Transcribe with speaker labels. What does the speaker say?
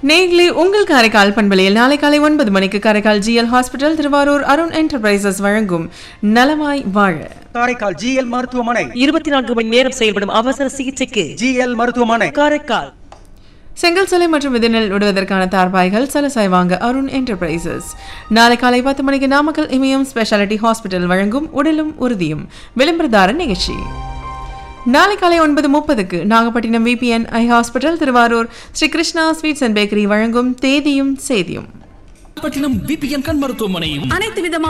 Speaker 1: நேர்களே உங்கள் காரைக்கால் பண்பலையில் நாளை காலை ஒன்பது மணிக்கு Karaikal GL hospital Thiruvarur Arun enterprises வழங்கும் நலமாய் வாழ
Speaker 2: காரைக்கால் ஜிஎல் மருத்துவமனை
Speaker 3: இருபத்தி நான்கு மணி நேரம் செயல்படும் அவசர சிகிச்சைக்கு
Speaker 2: ஜிஎல் மருத்துவமனை
Speaker 3: காரைக்கால்
Speaker 1: செங்கல் சலை மற்றும் இதனில் விடுவதற்கான தார்பாய்கள் சலசாய் வாங்க அருண் என்டர்பிரைசஸ் நாளை காலை பத்து மணிக்கு நாமக்கல் இமயம் ஸ்பெஷாலிட்டி ஹாஸ்பிட்டல் வழங்கும் உடலும் உறுதியும் விளம்பரதார நிகழ்ச்சி நாளை காலை ஒன்பது முப்பதுக்கு Nagapattinam VPN eye hospital Thiruvarur Sri Krishna sweets and bakery வழங்கும் தேதியும் சேதியும்
Speaker 4: பட்டினம் விபிஎன் கண் மருத்துவமனை
Speaker 5: அனைத்து விதமான